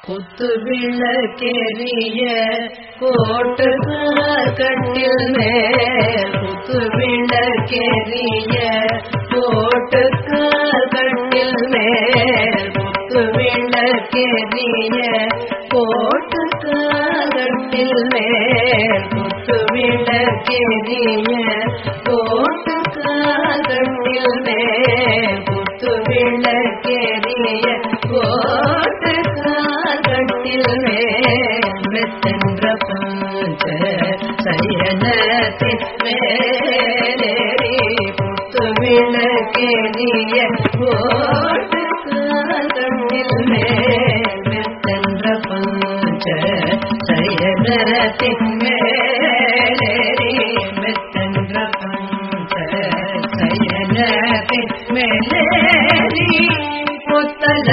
குத்து விளக்கெரிய கோட்டு கட்டில் மேல் குத்து விளக்கெரிய கோட்டு கட்டில் மேல் குத்து விளக்கெரிய கோட்டு கட்டில் மேல் குத்து விளக்கெரிய கோட்டு கட்டில் மேல் குத்து விளக்கெரிய கோட்டு கட்டில் மேல் மெத்தென்ற பஞ்ச சயனத்தின் மேலேறி குத்து விளக்கெரிய கோட்டு கட்டில் மேல் மெத்தென்ற பஞ்ச சயனத்தின் மேலேறி மெத்தென்ற பஞ்ச சயனத்தின் மேலேறி புத்தல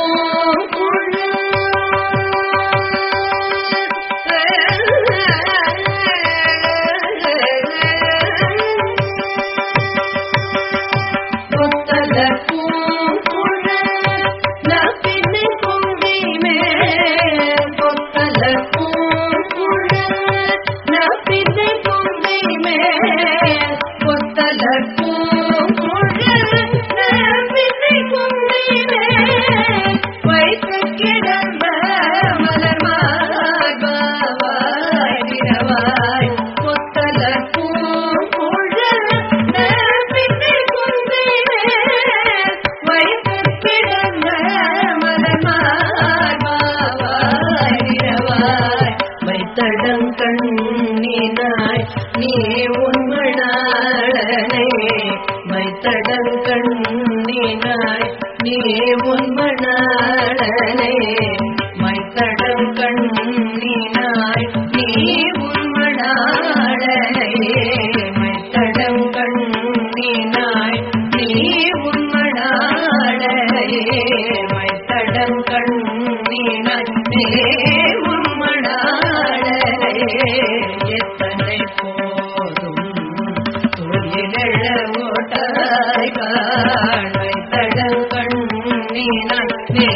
புத்தல பூங்குழ நப்பினை பொங்கி மேல் புத்தல பூங்குழ நப்பினை பொங்கி மேல் புத்தல பூங்குழ நப்பினை பொங்கி மேல் வைத்து கிடந்த மலர் மார்பாவாய் விரவாய் புத்தல பூங்குழ நப்பினை பொங்கி மேல் வைத்து கிடந்த மலர் மார்பாவாய் விரவாய் வைத்தடம் கண்ணினாய் நீ உண்மணாளனே வைத்தடம் கண்ணினாய் நீ உண்மணாளனே வைத்தடம் கண்ணினாய் நீ உண்மணாளனே வைத்தடம் கண்ணினாய் நீ உண்மணாளனே வைத்தடம் கண்ணினாய் நீ உண்மணாளனே எத்தனை போதும் துயிலெழ ஓட்டாய் காண்பை தடம் கண்ணினாய் நே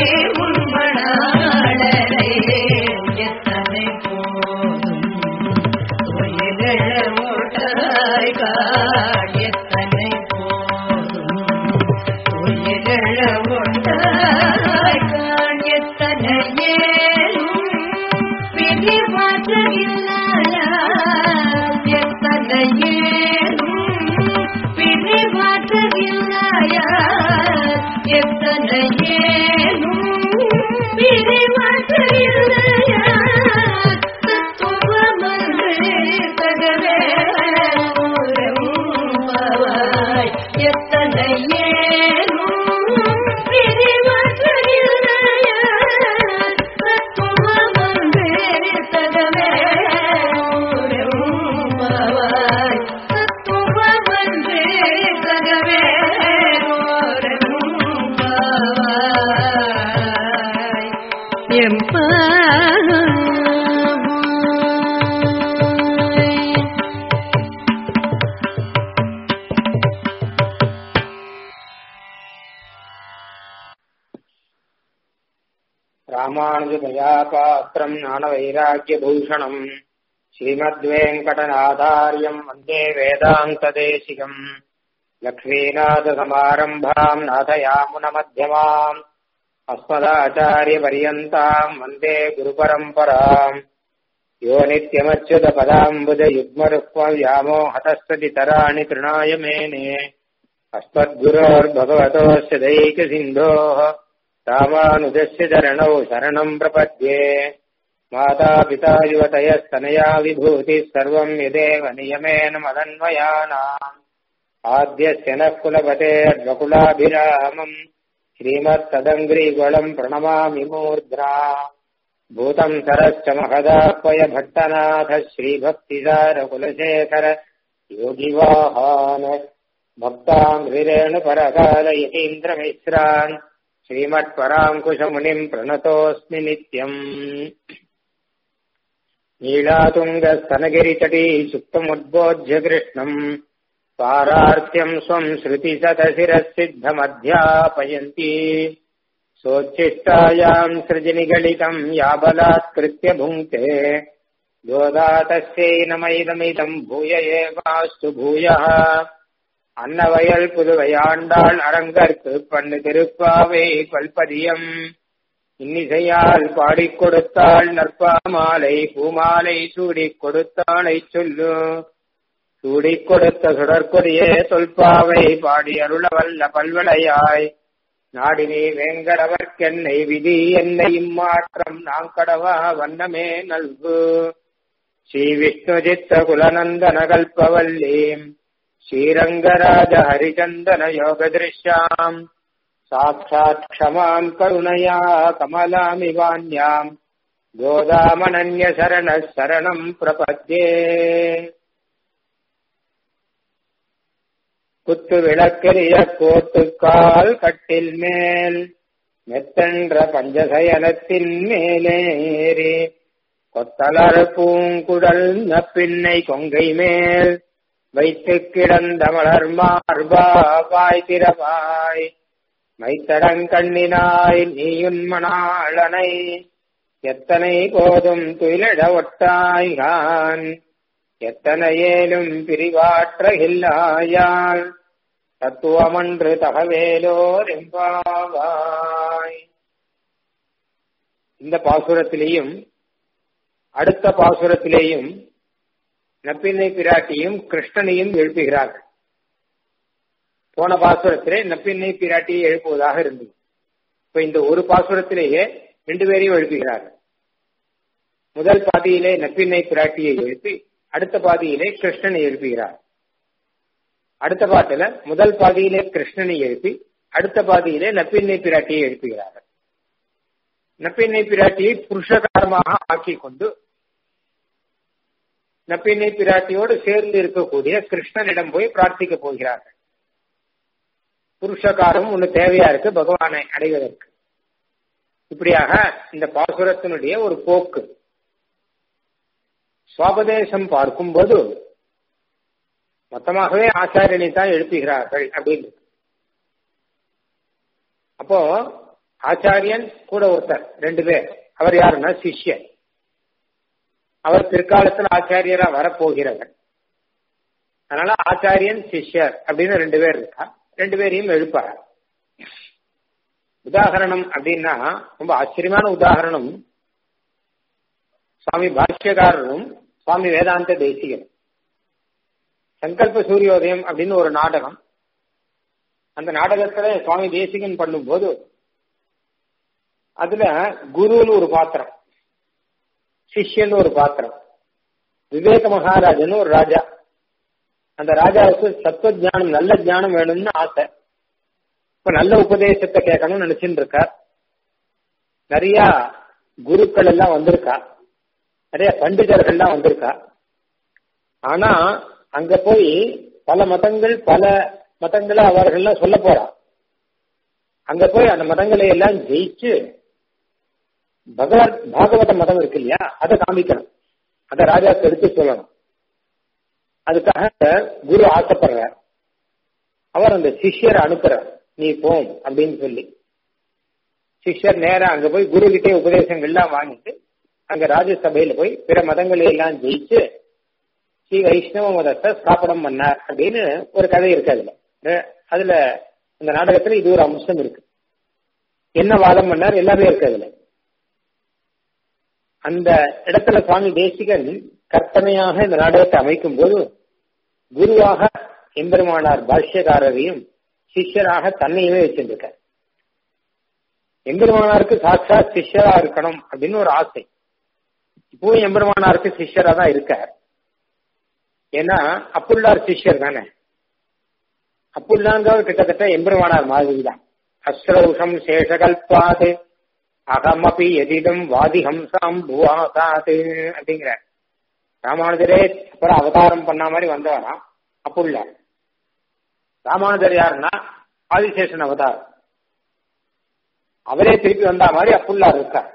உண்மணாளனே எத்தனை போதும் துயிலெழ ஓட்டாய் காண் எத்தனை போதும் துயிலெழ ஓட்டாய் காண் எத்தனை ஏலும் விதி மாற்றவில்லையா எத்தனை ஏலும் விதி மாற்றவில்லையா எத்தனை ஏலும் விதி மாற்றவில்லையா தத்துவமன்றே தகவே உறவும்பவாய் எத்தனை ஏலும் விதி மாற்றவில்லையா தத்துவமன்றே தகவே உறவும்பவாய் தத்துவமன்றே தகவே உறவும்பவாய் எம்பாவாய் ராமானுஜதயாபாத்திரம் ஞானவைராக்கியபூஷணம் ஸ்ரீமத்வேங்கடநாதாரியம் வந்தே வேதாந்ததேசிகம் லக்ஷ்மீநாதசமாரம்பாம் நாதயாமுனமध्यமாம் अस्मदाचार्यपर्यन्ताम् वन्दे गुरुपरम्पराम् यो नित्यमच्युतपदाम्बुजयुग्मरुक्मव्यामोहतस्तदितराणि तृणाय मेने अस्मद्गुरोर्भगवतोऽस्य दैकसिन्धोः रामानुजस्य चरणौ शरणम् प्रपद्ये मातापिता युवतयस्तनया विभूतिः सर्वम् यदेव नियमेन मदन्वयानाम् आद्यस्य नः कुलपतेर्वकुलाभिरामम् श्रीमत्तदङ्ग्रीगुळम् प्रणमामि मूर्ध्ना भूतम् सरश्च महदाह्वय भट्टनाथ श्रीभक्तिसारकुलशेखर योगिवाहान् भक्ताम् हृरेणुपरकाल यतीन्द्रमिश्रान् श्रीमत्पराङ्कुशमुनिम् प्रणतोऽस्मि नित्यम् नीलातुङ्गस्तनगिरितटी सुप्तमुद्बोध्य कृष्णम् पारार्त्यम् स्वम् श्रुतिशतशिरःसिद्धमध्यापयन्ती सोच्छिष्टायाम् सृजनिगलितम् याबलात्कृत्य भुङ्क्ते गोदा तस्यै नमैदमिदम् भूय एवास्तु भूयः அன்னவயல் புதுவையாண்டாள் அரங்கற்கு பண்ணு திருப்பாவை பல்பதியம் இன்னிசையால் பாடிக் கொடுத்தாள் நற்பாமாலை பூமாலை சூடிக் கொடுத்தாளை சொல்லு சூடிக் கொடுத்த சுடற்கொடியே தொல்பாவை பாடி அருள வல்ல பல்வளையாய் நாடினி வேங்கடவர்க்கென்னை விதி என்னை இம்மாற்றம் நாங்கடவா வண்ணமே நல்கு ஸ்ரீ விஷ்ணு சித்த குலநந்தன கல்பவல்லீம் श्रीरङ्गराज हरिचन्दन योगदृश्याम् साक्षात् क्षमाम् करुणया कमलामिवान्याम् गोदामनन्यशरणः शरणम् प्रपद्ये குத்து விளக்கெரிய கோட்டுக்கால் கட்டில் மேல் மெத்தென்ற பஞ்சசயனத்தின் மேலேறி கொத்தலர் பூங்குடல் நப்பின்னை கொங்கை மேல் வைத்து கிடந்த மலர் மார்பாய் திறவாய் மைத்தடங்கண்ணினாய் நீயுன் மணாளனை எத்தனை போதும் துயிலிட ஒட்டாய்கான் எத்தனையேலும் பிரிவாற்றகில்லாயால் தத்துவமன்று தகவேலோர் எம்பாவாய் இந்த பாசுரத்திலேயும் அடுத்த பாசுரத்திலேயும் நப்பின்னை பிராட்டியும் கிருஷ்ணனையும் எழுப்புகிறார்கள் போன பாசுரத்திலே நப்பின்னை பிராட்டியை எழுப்புவதாக இருந்தது இப்ப இந்த ஒரு பாசுரத்திலேயே ரெண்டு பேரையும் எழுப்புகிறார்கள் முதல் பாதியிலே நப்பின்னை பிராட்டியை எழுப்பி அடுத்த பாதியிலே கிருஷ்ணனை எழுப்புகிறார் அடுத்த பாட்டுல முதல் பாதியிலே கிருஷ்ணனை எழுப்பி அடுத்த பாதியிலே நப்பின்னை பிராட்டியை எழுப்புகிறார்கள் நப்பின்னை பிராட்டியை புருஷகாரமாக ஆக்கி கொண்டு நப்பின்னை பிராட்டியோடு சேர்ந்து இருக்கக்கூடிய கிருஷ்ணனிடம் போய் பிரார்த்திக்க போகிறார்கள் புருஷகாரம் ஒண்ணு தேவையா இருக்கு பகவானை அடைவதற்கு இப்படியாக இந்த பாசுரத்தினுடைய ஒரு போக்கு சுவாபதேசம் பார்க்கும்போது மொத்தமாகவே ஆச்சாரியனை தான் எழுப்புகிறார்கள் அப்படின்னு அப்போ ஆச்சாரியன் கூட ஒருத்தர் ரெண்டு பேர் அவர் யாருன்னா சிஷ்யன் அவர் பிற்காலத்தில் ஆச்சாரியரா வரப்போகிறவர் அதனால ஆச்சாரியன் சிஷ்யர் அப்படின்னு ரெண்டு பேர் இருக்கா ரெண்டு பேரையும் எழுப்பார் உதாகரணம் அப்படின்னா ரொம்ப ஆச்சரியமான உதாகரணம் சுவாமி பாஷ்யகாரரும் சுவாமி வேதாந்த தேசிகரும் சங்கல்ப சூரியோதயம் அப்படின்னு ஒரு நாடகம் அந்த நாடகத்துல சுவாமி தேசிகன் பண்ணும்போது அதுல குருன்னு ஒரு பாத்திரம் சிஷ்யன் ஒரு பாத்திரம் விவேக மகாராஜன் ஒரு ராஜா அந்த ராஜாவுக்கு சத்துவ ஜானம் நல்ல ஜானம் வேணும்னு ஆசை இப்ப நல்ல உபதேசத்தை கேட்கணும்னு நினைச்சுட்டு இருக்கார் நிறைய குருக்கள் எல்லாம் வந்திருக்கா நிறைய பண்டிதர்கள் எல்லாம் வந்திருக்கா ஆனா அங்க போய் பல மதங்கள் பல மதங்களை அவர்கள்லாம் சொல்ல போறா அங்க போய் அந்த மதங்களை எல்லாம் ஜெயிச்சு பகவத் பாகவத மதம் இருக்கு இல்லையா அதை காமிக்கணும் அதை ராஜாவுக்கு எடுத்து சொல்லணும் அதுக்காக குரு ஆசைப்படுறார் அவர் அந்த சிஷ்யரை அனுப்புறார் நீ போம் அப்படின்னு சொல்லி சிஷ்யர் நேரா அங்க போய் குரு கிட்டே உபதேசங்கள்லாம் வாங்கிட்டு அங்க ராஜசபையில போய் பிற மதங்களை எல்லாம் ஜெயிச்சு ஸ்ரீ வைஷ்ணவ மதத்தை ஸ்தாபனம் பண்ணார் அப்படின்னு ஒரு கதை இருக்கு அதுல அதுல அந்த நாடகத்துல இது ஒரு அம்சம் இருக்கு என்ன வாதம் பண்ணார் எல்லாமே இருக்கு அதுல அந்த இடத்துல சுவாமி தேசிகன் கற்பனையாக இந்த நாடகத்தை அமைக்கும் போது குருவாக எம்பெருமானார் பாஷ்யக்காரரையும் சிஷ்யராக தன்னையுமே வச்சிருக்கார் எம்பெருமானாருக்கு சாட்சாத் சிஷ்யரா இருக்கணும் அப்படின்னு ஒரு ஆசை இப்பவும் எம்பெருமானாருக்கு சிஷ்யரா தான் இருக்கார் ஏன்னா அப்புள்ளார் சிஷ்யர் தானே அப்புள்ளாங்க கிட்டத்தட்ட எம்பெருமானார் மாதிரி தான் அஸ்ரௌஷம் சேஷகல்பாது அகமபி எதிடும் வாதிஹம்சாம் புவாசாது அப்படிங்கிற ராமானுஜரே அப்புறம் அவதாரம் பண்ண மாதிரி வந்தவராம் அப்புள்ள ராமானுஜர் யாருன்னா ஆதிசேஷன் அவதாரம் அவரே திருப்பி வந்தா மாதிரி அப்புள்ளார் இருக்கார்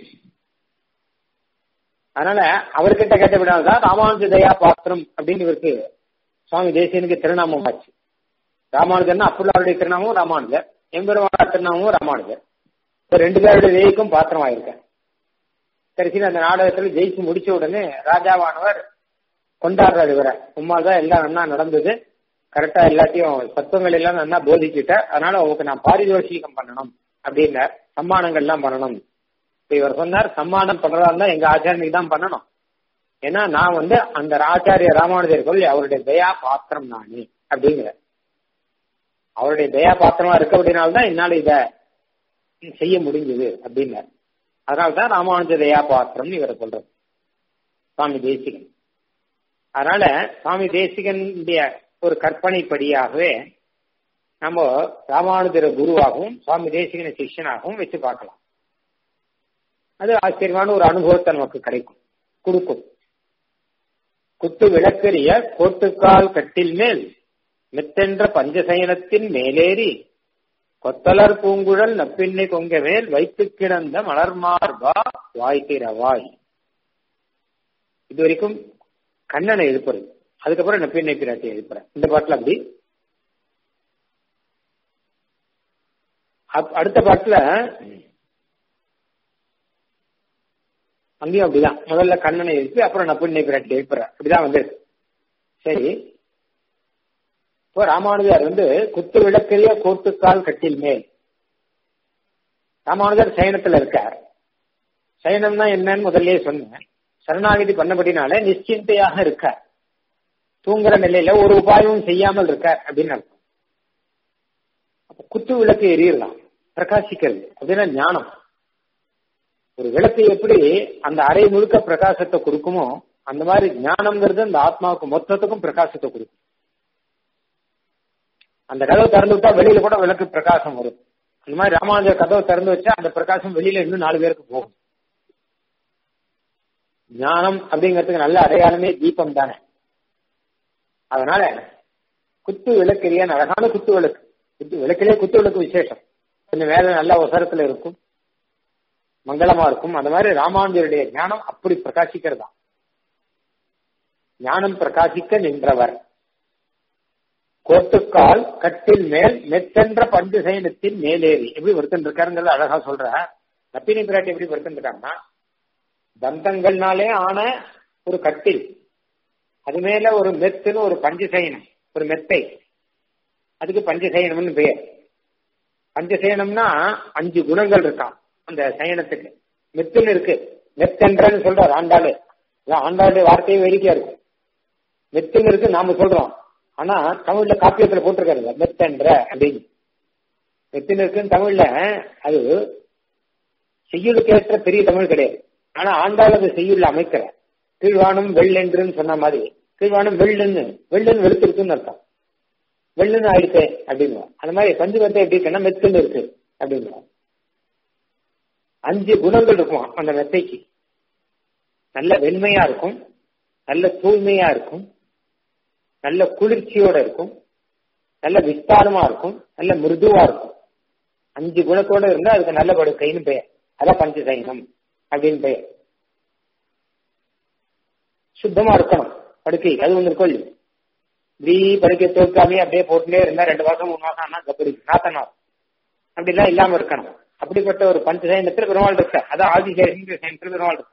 அதனால அவர்கிட்ட கேட்ட விடாதான் ராமானுஜ தயா பாத்திரம் அப்படின்னு இவருக்கு சுவாமி தேசியனுக்கு திருநாமம் ஆச்சு ராமானுஜர்னா அப்புள்ளாருடைய திருநாமம் ராமானுஜர் எம்பெருமானார் திருநாமமும் ராமானுஜர் இப்ப ரெண்டு பேருடைய வேய்க்கும் பாத்திரம் ஆயிருக்கேன் கடைசியில் அந்த நாடகத்துல ஜெயிச்சு முடிச்ச உடனே ராஜாவானவர் கொண்டாடுறாரு இவரை உமா தான் எல்லாம் நன்னா நடந்தது கரெக்டா எல்லாத்தையும் சத்துவங்கள் எல்லாம் நன்னா போதிச்சுட்ட அதனால உங்களுக்கு நான் பாரிதோஷிகம் பண்ணணும் அப்படின்னார் சம்மானங்கள் எல்லாம் பண்ணணும் இப்ப இவர் சொன்னார் சம்மானம் பண்றதா இருந்தா எங்க ஆச்சாரியனுக்கு தான் பண்ணணும் ஏன்னா நான் வந்து அந்த ஆச்சாரிய ராமானுஜர் சொல்லி அவருடைய தயா பாத்திரம் நானே அப்படிங்கிற அவருடைய தயா பாத்திரமா இருக்க அப்படின்னால்தான் என்னால இத செய்ய முடிஞ்சது அப்படின்னார் அதனால்தான் ராமானுஜ தயா பாத்திரம் இவரை சொல்றது சுவாமி தேசிகன் அதனால சுவாமி தேசிகனுடைய ஒரு கற்பனைப்படியாகவே நம்ம ராமானுஜர குருவாகவும் சுவாமி தேசிகன சிஷ்யனாகவும் வச்சு பார்க்கலாம் அது ஆச்சரியமான ஒரு அனுபவத்தை நமக்கு கிடைக்கும் கொடுக்கும் குத்து விளக்கெறிய கோட்டுக்கால் கட்டில் மேல் மெத்தென்ற பஞ்சசயனத்தின் மேலேறி கொத்தலர் பூங்குழல் நப்பின்னை கொங்க மேல் வைத்து கிடந்த மலர்மார்பா வாய்த்திரவாய் இது வரைக்கும் கண்ணனை எழுப்புறது அதுக்கப்புறம் நப்பின்னை பிராட்டி எழுப்புறேன் இந்த பாட்டுல அப்படி அடுத்த பாட்டுல அங்கேயும் அப்படிதான் முதல்ல கண்ணனை எழுப்பி அப்புறம் நப்பின்னை பிராட்டி எழுப்புற அப்படிதான் வந்து சரி இப்போ ராமானுஜர் வந்து குத்து விளக்கெரிய கோட்டுக்கால் கட்டில் மேல் ராமானுஜர் சயனத்துல இருக்கார் சயனம்னா என்னன்னு முதல்ல சொன்னேன் சரணாகதி பண்ணபடினால நிশ্চিந்தையாக இருக்கார் தூங்குற நிலையில ஒரு உபாயமும் செய்யாமல் இருக்கார் அப்படின்னு அர்த்தம் அப்ப குத்து விளக்கு எரியலாம் பிரகாசிக்கிறது அப்படின்னா ஞானம் ஒரு விளக்கு எப்படி அந்த அறை முழுக்க பிரகாசத்தை கொடுக்குமோ அந்த மாதிரி ஞானம்ங்கிறது அந்த ஆத்மாவுக்கு மொத்தத்துக்கும் பிரகாசத்தை கொடுக்கும் அந்த கதவை திறந்து விட்டா வெளியில கூட விளக்கு பிரகாசம் வரும் அந்த மாதிரி ராமானுஜர் கதவை திறந்து வச்சா அந்த பிரகாசம் வெளியில இன்னும் நாலு பேருக்கு போகும் ஞானம் அப்படிங்கிறதுக்கு நல்ல அடையாளமே தீபம் தானே அதனால குத்து விளக்கெரிய அழகான குத்து விளக்கு குத்து விளக்கிலே குத்து விளக்கு விசேஷம் கொஞ்சம் மேல நல்ல அவசரத்துல இருக்கும் மங்களமா இருக்கும் அந்த மாதிரி ராமானுஜருடைய ஞானம் அப்படி பிரகாசிக்கிறதா ஞானம் பிரகாசிக்க நின்றவர் கோட்டுக்கால் கட்டில் மேல் மெத்தென்ற பஞ்சு சைனத்தின் மேலேறி எப்படி வருத்தன் இருக்காருங்கிறத அழகா சொல்ற நப்பினி பிராட்டி எப்படி வருத்தன் இருக்காருன்னா தந்தங்கள்னாலே ஆன ஒரு கட்டில் அது மேல ஒரு மெத்துன்னு ஒரு பஞ்சு சயனம் ஒரு மெத்தை அதுக்கு பஞ்சசயனம்னு பெயர் பஞ்சசயனம்னா அஞ்சு குணங்கள் இருக்கான் அந்த சயனத்துக்கு மெத்துன்னு இருக்கு மெத்தென்றன்னு சொல்றாரு ஆண்டாளு ஆண்டாளுடைய வார்த்தையும் வேடிக்கையா இருக்கும் மெத்துன்னு இருக்கு நாம சொல்றோம் ஆனா தமிழ்ல காப்பியத்துல போட்டிருக்காரு மெத்தென்ற அப்படின்னு மெத்துன்னு இருக்குன்னு தமிழ்ல அது செய்யுளுக்கு ஏற்ற பெரிய தமிழ் கிடையாது ஆனா ஆண்டாள் அது செய்யுள்ள அமைக்கிற கீழ்வானம் வெள்ளென்றுன்னு சொன்ன மாதிரி கீழ்வானம் வெள்ளுன்னு வெள்ளுன்னு வெளுத்திருக்குன்னு அர்த்தம் வெள்ளுன்னு ஆயிடுச்சு அப்படிங்க அந்த மாதிரி பஞ்சுபத்தை எப்படி இருக்குன்னா மெத்துன்னு இருக்கு அப்படிங்க அஞ்சு குணங்கள் இருக்கும் அந்த மெத்தைக்கு நல்ல வெண்மையா இருக்கும் நல்ல தூய்மையா இருக்கும் நல்ல குளிர்ச்சியோட இருக்கும் நல்ல விஸ்தாரமா இருக்கும் நல்ல மிருதுவா இருக்கும் அஞ்சு குணத்தோட இருந்தா அதுக்கு நல்ல படுக்கைன்னு பெயர் அதான் பஞ்சசைனம் அப்படின்னு பெயர் சுத்தமா இருக்கணும் படுக்கை அது ஒண்ணு இருக்கும் இல்லையா இப்படி படுக்கை தோற்காமே அப்படியே போட்டுட்டே இருந்தா ரெண்டு மாசம் மூணு மாசம் ஆனா கப்படி நாத்தனா அப்படிலாம் இல்லாம இருக்கணும் அப்படிப்பட்ட ஒரு பஞ்சசைனத்தில் பெருமாள் இருக்க அதான் ஆதிசேஷன் பெருமாள் இருக்க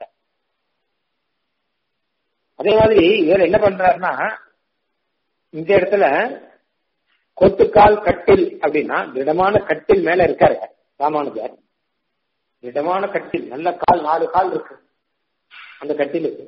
அதே மாதிரி இவர் என்ன பண்றாருன்னா இந்த இடத்துல கொத்துக்கால் கட்டில் அப்படின்னா திடமான கட்டில் மேல இருக்காரு ராமானுஜர் திடமான கட்டில் நல்ல கால் நாலு கால் இருக்கு அந்த கட்டிலுக்கு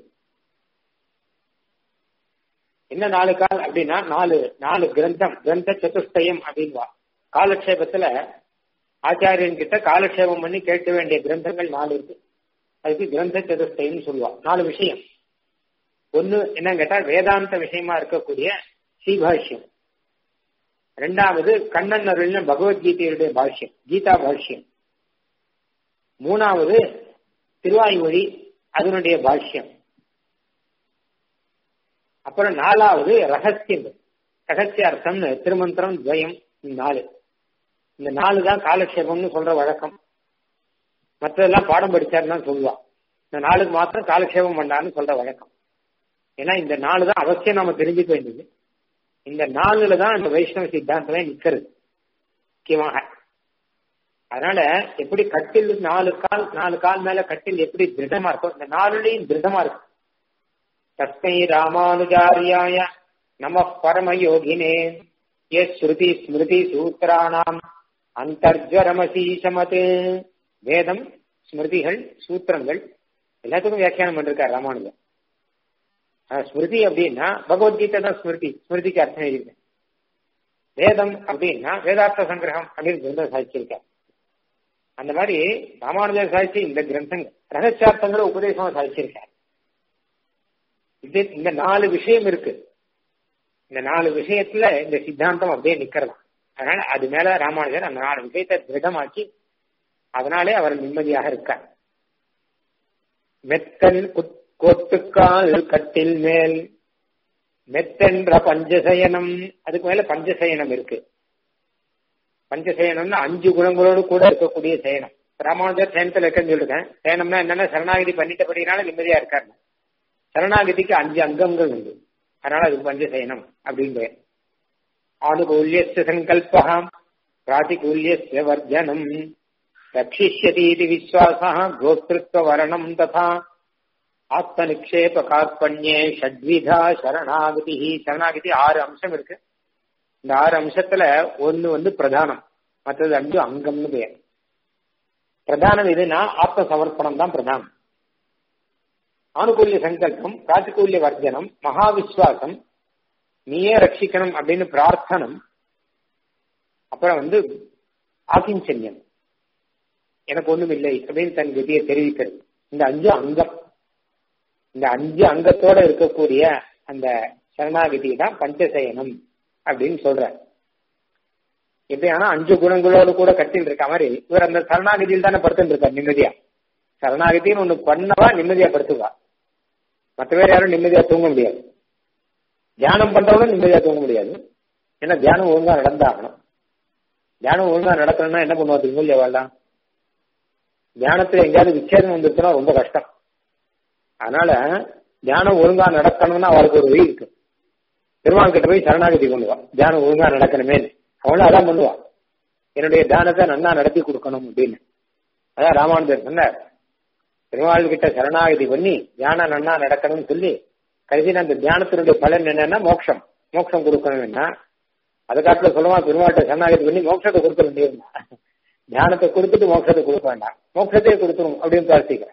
என்ன நாலு கால் அப்படின்னா நாலு நாலு கிரந்தம் கிரந்த சதுஷ்டயம் அப்படின்வா காலக்ஷேபத்துல ஆச்சாரியன் கிட்ட காலக்ஷேபம் பண்ணி கேட்க வேண்டிய கிரந்தங்கள் நாலு இருக்கு அதுக்கு கிரந்த சதுஷ்டயம் சொல்லுவா நாலு விஷயம் ஒன்னு என்னன்னு கேட்டா வேதாந்த விஷயமா இருக்கக்கூடிய ஸ்ரீபாஷ்யம் ரெண்டாவது கண்ணன் அருள்ன பகவத்கீதையுடைய பாஷ்யம் கீதா பாஷ்யம் மூணாவது திருவாய்மொழி அதனுடைய பாஷ்யம் அப்புறம் நாலாவது ரகசியம் ரகசிய அர்த்தம்னு திருமந்திரம் துவயம் நாலு இந்த நாலு தான் காலக்ஷேபம்னு சொல்ற வழக்கம் மற்றதெல்லாம் பாடம் படிச்சாருன்னு தான் சொல்லுவா இந்த நாளுக்கு மாத்திரம் காலக்ஷேபம் பண்ணான்னு சொல்ற வழக்கம் ஏன்னா இந்த நாலு தான் அவசியம் நாம தெரிஞ்சுக்க வேண்டியது இந்த நாலுல தான் இந்த வைஷ்ணவ சித்தாந்தமே நிக்கிறது முக்கியமாக அதனால எப்படி கட்டில் நாலு கால் நாலு கால் மேல கட்டில் எப்படி திருடமா இருக்கும் இந்த நாலுலையும் திருடமா இருக்கும் தஸ்மை ராமானுஜாரியாய நம பரமயோகினே ஏ ஸ்ருதி ஸ்மிருதி சூத்திரானாம் அந்தர்ஜரமசீசமது வேதம் ஸ்மிருதிகள் சூத்திரங்கள் எல்லாத்துக்கும் வியாக்கியானம் பண்ணிருக்கார் ராமானுஜர் ஆஹ் ஸ்மிருதி அப்படின்னா பகவத்கீதை தான் ஸ்மிருதி ஸ்மிருதிக்கு அர்த்தம் எழுதியிருக்கேன் வேதம் அப்படின்னா வேதார்த்த சங்கிரகம் அப்படின்னு கிரந்தம் சாதிச்சிருக்கார் அந்த மாதிரி ராமானுஜர் சாதிச்சு இந்த கிரந்தங்கள் ரகசியார்த்தங்களை உபதேசமா சாதிச்சிருக்கார் இது இந்த நாலு விஷயம் இருக்கு இந்த நாலு விஷயத்துல இந்த சித்தாந்தம் அப்படியே நிக்கிறதா அதனால அது மேல ராமானுஜர் அந்த நாலு விஷயத்தை திருடமாக்கி அதனாலே அவர் நிம்மதியாக இருக்கார் மெத்தன் கொட்டுக்கால் கட்டில் மேல் மெத்தென்ற பஞ்சசயனம் அதுக்கு மேல பஞ்சசயனம் இருக்கு பஞ்சசயனம்னா அஞ்சு குணங்களோடு கூட இருக்கக்கூடிய சயனம் ராமானுஜர் சயனத்துல இருக்கன்னு சொல்லிருக்கேன் சயனம்னா என்னன்னா சரணாகதி பண்ணிட்டபடினால நிம்மதியா இருக்காரு சரணாகதிக்கு அஞ்சு அங்கங்கள் உண்டு அதனால அது பஞ்சசயனம் அப்படின்னு ஆனுகூல்யஸ்ய சங்கல்பா பிராதிகூல்யஸ்ய வர்ஜனம் ரட்சிஷ்யதீதி விஸ்வாசா கோஸ்திருத்வ வரணம் ததா ஆத்ம நிக்ஷேப கார்பண்யே ஷட்விதா சரணாகதி சரணாகதி ஆறு அம்சம் இருக்கு இந்த ஆறு அம்சத்துல ஒண்ணு வந்து பிரதானம் மற்றது அஞ்சு அங்கம்னு பேர் பிரதானம் எதுனா ஆத்ம சமர்ப்பணம் தான் பிரதானம் ஆனுகூல்ய சங்கல்பம் பிராத்திகூல்ய வர்ஜனம் மகா விஸ்வாசம் நீயே ரட்சிக்கணும் அப்படின்னு பிரார்த்தனம் அப்புறம் வந்து ஆகிஞ்சன்யம் எனக்கு ஒண்ணும் இல்லை அப்படின்னு தன் கதியை தெரிவிக்கிறது இந்த அஞ்சு அங்கம் இந்த அஞ்சு அங்கத்தோட இருக்கக்கூடிய அந்த சரணாகதி தான் பஞ்சசயனம் அப்படின்னு சொல்ற எப்படி ஆனா அஞ்சு குணங்களோடு கூட கட்டில் இருக்க மாதிரி இவர் அந்த சரணாகதியில் தானே படுத்துட்டு இருக்கார் நிம்மதியா சரணாகதின்னு ஒண்ணு பண்ணவா நிம்மதியா படுத்துவா மற்ற பேர் யாரும் நிம்மதியா தூங்க முடியாது தியானம் பண்றவங்களும் நிம்மதியா தூங்க முடியாது ஏன்னா தியானம் ஒழுங்கா நடந்தாகணும் தியானம் ஒழுங்கா நடக்கணும்னா என்ன பண்ணுவா நிம்மதியா வாழலாம் தியானத்துல எங்கேயாவது விச்சேதம் வந்துருச்சுன்னா ரொம்ப கஷ்டம் அதனால தியானம் ஒழுங்கா நடக்கணும்னா அவளுக்கு ஒரு வழி இருக்கு பெருமாள் கிட்ட போய் சரணாகதி பண்ணுவா தியானம் ஒழுங்கா நடக்கணுமே அவளும் அதான் பண்ணுவா என்னுடைய தியானத்தை நன்னா நடத்தி கொடுக்கணும் அப்படின்னு அதான் ராமானுஜர் சொன்னார் பெருமாள் கிட்ட சரணாகதி பண்ணி தியானம் நன்னா நடக்கணும்னு சொல்லி கடைசியில் அந்த தியானத்தினுடைய பலன் என்னன்னா மோட்சம் மோட்சம் கொடுக்கணும்னா அதை காட்டுல சொல்லுவா பெருமாள்கிட்ட சரணாகதி பண்ணி மோட்சத்தை கொடுக்க வேண்டியிருந்தா தியானத்தை கொடுத்துட்டு மோட்சத்தை கொடுக்க வேண்டாம் மோட்சத்தையே கொடுத்துரும் அப்படின்னு பிரார்த்திக்கிறேன்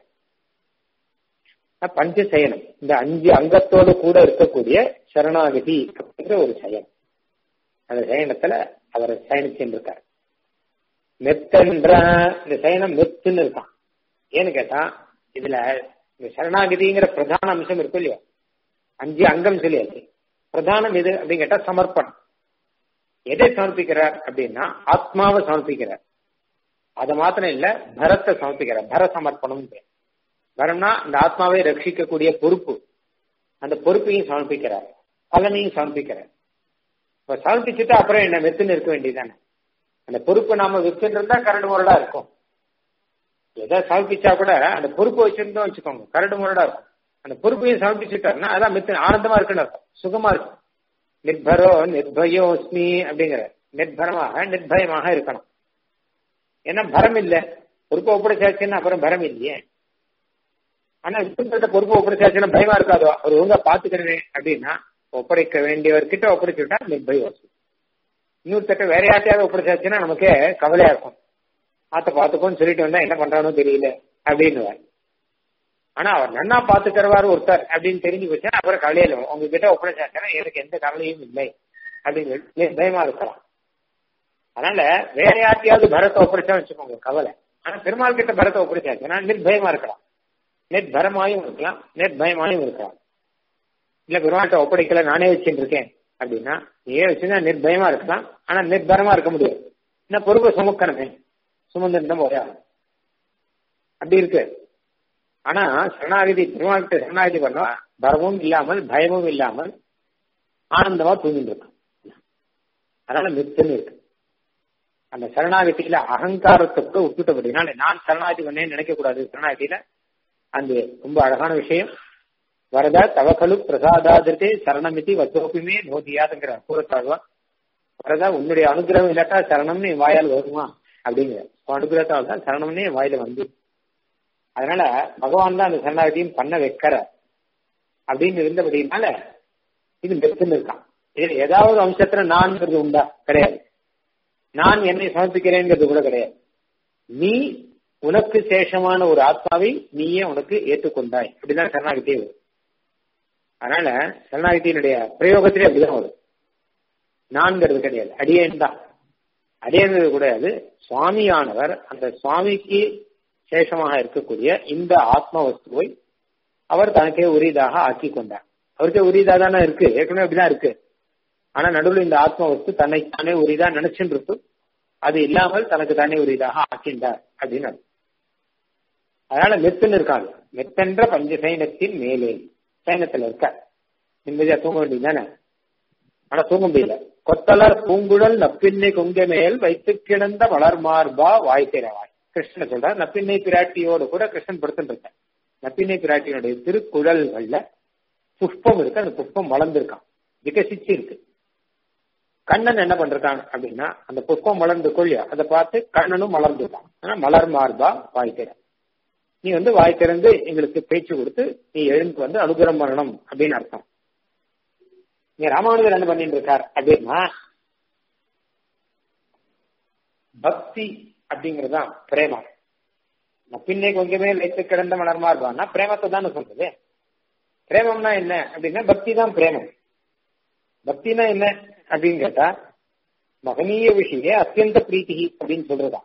பஞ்சசயனம் இந்த அஞ்சு அங்கத்தோடு கூட இருக்கக்கூடிய சரணாகதி என்ற ஒரு சயனம் அந்த சயனத்துல அவர் சயனிச்சுருக்கார் மெத்தன்ற இந்த சயனம் மெத்துன்னு இருக்கான் ஏன்னு கேட்டா இதுல இந்த சரணாகதிங்கிற பிரதான அம்சம் இருக்கும் இல்லையா அஞ்சு அங்கம் சொல்லியாச்சு பிரதானம் எது அப்படின்னு கேட்டா சமர்ப்பணம் எதை சமர்ப்பிக்கிறார் அப்படின்னா ஆத்மாவை சமர்ப்பிக்கிறார் அது மாத்திரம் இல்ல பரத்தை சமர்ப்பிக்கிறார் பர சமர்ப்பணம் வரம்னா அந்த ஆத்மாவை ரட்சிக்கக்கூடிய பொறுப்பு அந்த பொறுப்பையும் சமர்ப்பிக்கிறார் பலனையும் சமர்ப்பிக்கிறார் இப்ப சமர்ப்பிச்சுட்டு அப்புறம் என்ன வெத்துன்னு இருக்க வேண்டியதானே அந்த பொறுப்பு நாம வச்சுட்டு இருந்தா கரடு முரடா இருக்கும் எதை சமர்ப்பிச்சா கூட அந்த பொறுப்பு வச்சிருந்தோம் வச்சுக்கோங்க கரடு முரடா இருக்கும் அந்த பொறுப்பையும் சமர்ப்பிச்சுட்டாருன்னா அதான் மித்து ஆனந்தமா இருக்குன்னு அர்த்தம் சுகமா இருக்கும் நிர்பரோ நிர்பயோஸ்மி அப்படிங்கிற நிர்பரமாக நிர்பயமாக இருக்கணும் ஏன்னா பரம் இல்ல பொறுப்பை ஒப்படைச்சாச்சுன்னா அப்புறம் பரம் இல்லையே ஆனா இப்படிப்பட்ட பொறுப்பை ஒப்படைச்சாச்சுன்னா பயமா இருக்காதோ அவர் ஒழுங்கா பாத்துக்கிறேன் அப்படின்னா ஒப்படைக்க வேண்டியவர்கிட்ட ஒப்படைச்சுட்டா நிர்பயோஸ்மி இன்னொருத்தட்ட வேற யார்ட்டையாவது ஒப்படைச்சாச்சுன்னா நமக்கே கவலையா இருக்கும் ஆத்த பாத்துக்கோன்னு சொல்லிட்டு வந்தா என்ன பண்றானோ தெரியல அப்படின்னு ஆனா அவர் நன்னா பாத்துக்கிறவாரு ஒருத்தர் அப்படின்னு தெரிஞ்சு வச்சா அப்புறம் கவலையில உங்ககிட்ட ஒப்படைச்சாச்சுன்னா எனக்கு எந்த கவலையும் இல்லை அப்படின்னு சொல்லி பயமா இருக்கலாம் அதனால வேற யார்ட்டையாவது பரத்தை ஒப்படைச்சா வச்சுக்கோங்க கவலை ஆனா பெருமாள் கிட்ட பரத்தை ஒப்படைச்சாச்சுன்னா நிர்பயமா இருக்கலாம் நிர்பரமாயும் இருக்கலாம் நிர்பயமாயும் இருக்கலாம் இல்ல பெருமாள்கிட்ட ஒப்படைக்கல நானே வச்சுட்டு இருக்கேன் அப்படின்னா நீயே வச்சுன்னா நிர்பயமா இருக்கலாம் ஆனா நிர்பரமா இருக்க முடியாது என்ன பொறுப்பை சுமக்கணுமே சுமந்துட்டு போயா அப்படி இருக்கு ஆனா சரணாகதி பெருமாள்கிட்ட சரணாகதி பண்ணா பரமும் இல்லாமல் பயமும் இல்லாமல் ஆனந்தமா தூங்கிட்டு இருக்கான் அதனால மித்துன்னு இருக்கு அந்த சரணாகதியில அகங்காரத்தை கூட விட்டுட்டபடினால நான் சரணாகதி பண்ணேன்னு நினைக்க கூடாது சரணாகதியில அந்த ரொம்ப அழகான விஷயம் வரதா தவக்கலு பிரசாதாதிருத்தே சரணமிதி வசோபிமே நோதியாதுங்கிற கூறத்தாழ்வா வரதா உன்னுடைய அனுகிரகம் இல்லாட்டா சரணம்னு வாயால் வருமா அப்படிங்கிற அனுகிரகத்தால் தான் சரணம்னே வாயில வந்து அதனால பகவான் தான் அந்த சரணாகதியும் பண்ண வைக்கிற அப்படின்னு இருந்தபடினால இது மெத்துன்னு இருக்கான் இதுல ஏதாவது அம்சத்துல நான்ங்கிறது உண்டா கிடையாது நான் என்னை சமர்ப்பிக்கிறேங்கிறது கூட கிடையாது நீ உனக்கு சேஷமான ஒரு ஆத்மாவை நீயே உனக்கு ஏற்றுக்கொண்டாய் அப்படிதான் சரணாகதி வரும் அதனால சரணாகதியினுடைய பிரயோகத்திலே அப்படிதான் வரும் நான்கிறது கிடையாது அடியேன் தான் அடியேன்றது கிடையாது சுவாமியானவர் அந்த சுவாமிக்கு சேஷமாக இருக்கக்கூடிய இந்த ஆத்ம வஸ்துவை அவர் தனக்கே உரியதாக ஆக்கி கொண்டார் அவருக்கே உரியதாக தானே இருக்கு ஏற்கனவே அப்படிதான் இருக்கு ஆனா நடுவில் இந்த ஆத்ம வஸ்து தன்னை தானே உரியதா நினைச்சுட்டு இருக்கு அது இல்லாமல் தனக்கு தானே உரியதாக ஆக்கின்றார் அப்படின்னு அர்த்தம். அதனால மெத்துன்னு இருக்காங்க மெத்தென்ற பஞ்ச சைனத்தின் மேலே சைனத்துல இருக்க நிம்மதியா தூங்க வேண்டியது தானே ஆனா தூங்க முடியல கொத்தலர் பூங்குழல் நப்பின்னை கொங்க மேல் வைத்து கிடந்த வளர் மார்பா வாய் திறவாய் கிருஷ்ணன் சொல்றார் நப்பின்னை பிராட்டியோடு கூட கிருஷ்ணன் படுத்துட்டு இருக்க நப்பின்னை பிராட்டியினுடைய திருக்குழல்கள்ல புஷ்பம் இருக்கு அந்த புஷ்பம் வளர்ந்துருக்கான் விகசிச்சு இருக்கு கண்ணன் என்ன பண்றான் அப்படின்னா அந்த புஷ்பம் வளர்ந்து கொள்ளியா அதை பார்த்து கண்ணனும் மலர்ந்துட்டான் ஆனா மலர் மார்பா வாய் திற நீ வந்து வாய் திறந்து எங்களுக்கு பேச்சு கொடுத்து நீ எழுந்து வந்து அனுகிரம் பண்ணணும் அப்படின்னு அர்த்தம் நீ ராமானுஜர் என்ன பண்ணிட்டு இருக்கார் அப்படின்னா பக்தி அப்படிங்கறதுதான் பிரேமம் பின்னே கொஞ்சமே வைத்து கிடந்த மலர்மா இருப்பான்னா பிரேமத்தை தானே சொல்றது பிரேமம்னா என்ன அப்படின்னா பக்தி தான் பிரேமம் பக்தினா என்ன அப்படின்னு கேட்டா மகனீய விஷய அத்தியந்த பிரீத்தி அப்படின்னு சொல்றதா